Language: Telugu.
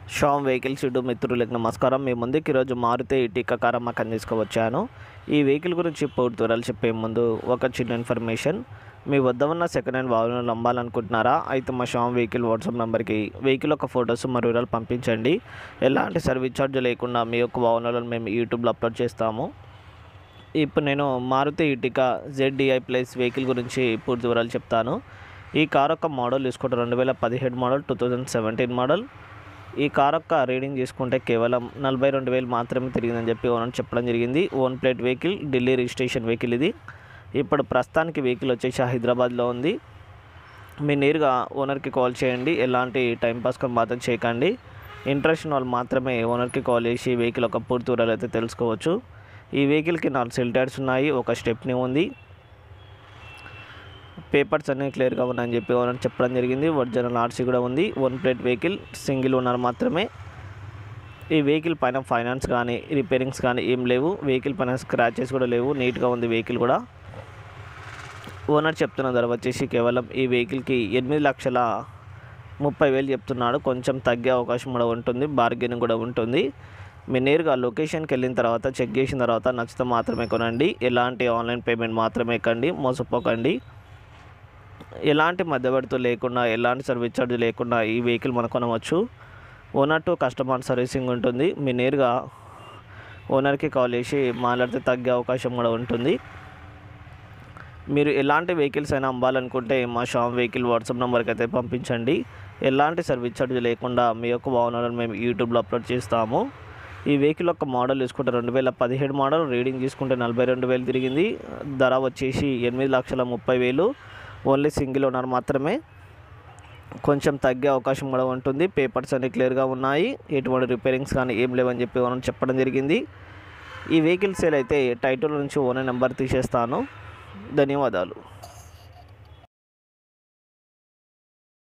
షామ్ వెహికల్స్ యూట్యూబ్ మిత్రులకు నమస్కారం మీ ముందుకు ఈరోజు మారుతి ఇటీకా కార్ అమ్మకం తీసుకువచ్చాను ఈ వెహికల్ గురించి పూర్తి వివరాలు చెప్పే ముందు ఒక చిన్న ఇన్ఫర్మేషన్ మీ వద్ద ఉన్న సెకండ్ హ్యాండ్ వాహనాలు అమ్మాలనుకుంటున్నారా అయితే మా షామ్ వెహికల్ వాట్సాప్ నెంబర్కి వెహికల్ యొక్క ఫొటోస్ మరియు వివరాలు పంపించండి ఎలాంటి సర్వీస్ ఛార్జ్ లేకుండా మీ యొక్క వాహనాలను మేము యూట్యూబ్లో అప్లోడ్ చేస్తాము ఇప్పుడు నేను Maruti Ertiga ZDI plus vehicle గురించి పూర్తి వివరాలు చెప్తాను ఈ కార్ యొక్క మోడల్ తీసుకుంటే రెండు వేల పదిహేడు model two thousand seventeen model ఈ కార్ యొక్క రీడింగ్ తీసుకుంటే కేవలం నలభై రెండు వేలు మాత్రమే తిరిగిందని చెప్పి ఓనర్ చెప్పడం జరిగింది own plate vehicle Delhi registration vehicle ఇది ఇప్పుడు ప్రస్తుతానికి వెహికల్ వచ్చేసి హైదరాబాద్లో ఉంది మీరు నేరుగా ఓనర్కి కాల్ చేయండి ఎలాంటి టైంపాస్ కొని మాత్రం చేయకండి ఇంట్రెస్ట్ ఉన్న వాళ్ళు మాత్రమే ఓనర్కి కాల్ చేసి వెహికల్ యొక్క పూర్తి వివరాలు అయితే తెలుసుకోవచ్చు ఈ వెహికల్కి నాలుగు సెల్ టైర్స్ ఉన్నాయి ఒక స్టెప్ని ఉంది పేపర్స్ అన్నీ క్లియర్గా ఉన్నాయని చెప్పి ఓనర్ చెప్పడం జరిగింది ఒరిజినల్ ఆర్సీ కూడా ఉంది one plate vehicle single owner మాత్రమే ఈ వెహికల్ పైన ఫైనాన్స్ కానీ రిపేరింగ్స్ కానీ ఏం లేవు వెహికల్ పైన స్క్రాచెస్ కూడా లేవు నీట్గా ఉంది వెహికల్ కూడా ఓనర్ చెప్తున్న ధర వచ్చేసి కేవలం ఈ వెహికల్కి ఎనిమిది లక్షల ముప్పై వేలు చెప్తున్నాడు కొంచెం తగ్గే అవకాశం కూడా ఉంటుంది బార్గెనింగ్ కూడా ఉంటుంది మీరు నేరుగా లొకేషన్కి వెళ్ళిన తర్వాత చెక్ చేసిన తర్వాత నచ్చితే మాత్రమే కొనండి ఎలాంటి ఆన్లైన్ పేమెంట్ మాత్రమే కండి మోసపోకండి ఎలాంటి మధ్యవర్తులు లేకుండా ఎలాంటి సర్వీస్ ఛార్జ్ లేకుండా ఈ వెహికల్ మనం కొనవచ్చు ఓనర్ టు కస్టమర్ సర్వీసింగ్ ఉంటుంది మీరు నేరుగా ఓనర్కి కాల్ చేసి మాట్లాడితే తగ్గే అవకాశం కూడా ఉంటుంది మీరు ఎలాంటి వెహికల్స్ అయినా అమ్మాలనుకుంటే మా షాప్ వెహికల్ వాట్సాప్ నెంబర్కి అయితే పంపించండి ఎలాంటి సర్వీస్ ఛార్జ్ లేకుండా మీ యొక్క వాహనాలను మేము యూట్యూబ్లో అప్లోడ్ చేస్తాము ఈ వెహికల్ యొక్క మోడల్ తీసుకుంటే రెండు వేల పదిహేడు మోడల్ రీడింగ్ తీసుకుంటే నలభై రెండు వేలు తిరిగింది ధర వచ్చేసి ఎనిమిది లక్షల ముప్పై వేలు ఓన్లీ సింగిల్ ఓనర్ మాత్రమే కొంచెం తగ్గే అవకాశం కూడా ఉంటుంది పేపర్స్ అన్ని క్లియర్గా ఉన్నాయి ఎటువంటి రిపేరింగ్స్ కానీ ఏం లేవని చెప్పి ఓనర్ చెప్పడం జరిగింది ఈ వెహికల్ సేల్ అయితే టైటిల్ నుంచి ఓనర్ నెంబర్ తీసేస్తాను ధన్యవాదాలు